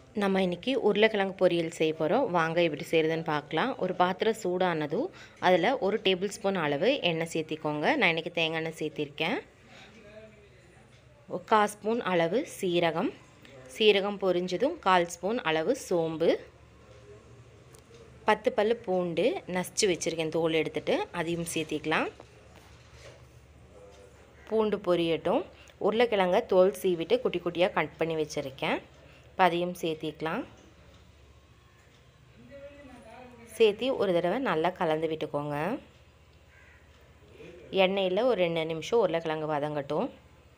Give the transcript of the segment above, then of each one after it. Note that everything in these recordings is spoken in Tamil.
நம்ம இன்றைக்கி உருளைக்கிழங்கு பொரியல் செய்ய போகிறோம் வாங்க எப்படி செய்கிறதுன்னு பார்க்கலாம் ஒரு பாத்திரம் சூடானதும் அதில் ஒரு டேபிள் ஸ்பூன் அளவு எண்ணெய் சேர்த்திக்கோங்க நான் இன்றைக்கி தேங்காய் எண்ணெய் சேர்த்திருக்கேன் ஒரு கால் ஸ்பூன் அளவு சீரகம் சீரகம் பொரிஞ்சதும் கால் ஸ்பூன் அளவு சோம்பு பத்து பல் பூண்டு நசிச்சு வச்சுருக்கேன் தோல் எடுத்துகிட்டு அதையும் சேர்த்திக்கலாம் பூண்டு பொரியட்டும் உருளைக்கிழங்க தோல் சீவிட்டு குட்டி குட்டியாக கட் பண்ணி வச்சுருக்கேன் இப்போ அதையும் சேர்த்திக்கலாம் சேர்த்தி ஒரு தடவை நல்லா கலந்து விட்டுக்கோங்க எண்ணெயில் ஒரு ரெண்டு நிமிஷம் உருளைக்கிழங்கு வதங்கட்டும்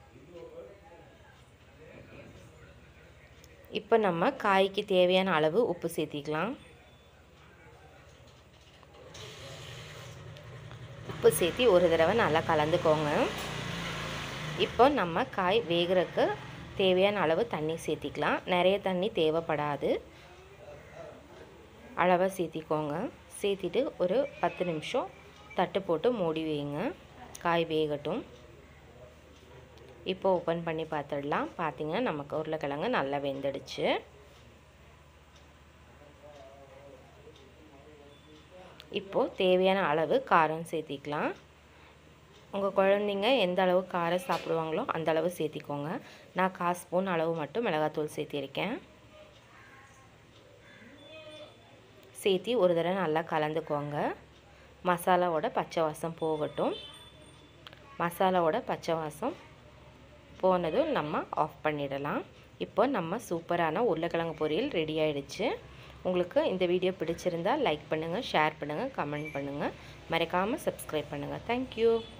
இப்போ நம்ம காய்க்கு தேவையான அளவு உப்பு சேர்த்திக்கலாம் உப்பு சேர்த்தி ஒரு தடவை நல்லா கலந்துக்கோங்க இப்போ நம்ம காய் வேகிறதுக்கு தேவையான அளவு தண்ணி சேர்த்திக்கலாம் நிறைய தண்ணி தேவைப்படாது அளவாக சேர்த்திக்கோங்க சேர்த்திட்டு ஒரு பத்து நிமிஷம் தட்டு போட்டு மூடி வைங்க காய் வேகட்டும் இப்போ ஓப்பன் பண்ணி பார்த்துடலாம் பார்த்தீங்கன்னா நமக்கு உருளைக்கிழங்கு நல்லா வெந்துடுச்சு இப்போது தேவையான அளவு காரம் சேர்த்திக்கலாம் உங்கள் குழந்தைங்க எந்த அளவு காரம் சாப்பிடுவாங்களோ அந்த அளவு சேர்த்திக்கோங்க நான் கால் ஸ்பூன் அளவு மட்டும் மிளகாத்தூள் சேர்த்திருக்கேன் சேர்த்தி ஒரு தடவை நல்லா கலந்துக்கோங்க மசாலாவோட பச்சை வாசம் போகட்டும் மசாலாவோட பச்சை வாசம் போனதும் நம்ம ஆஃப் பண்ணிடலாம் இப்போ நம்ம சூப்பரான உருளைக்கிழங்கு பொரியல் ரெடி ஆகிடுச்சு உங்களுக்கு இந்த வீடியோ பிடிச்சிருந்தால் லைக் பண்ணுங்கள் ஷேர் பண்ணுங்கள் கமெண்ட் பண்ணுங்கள் மறக்காமல் சப்ஸ்கிரைப் பண்ணுங்கள் தேங்க்யூ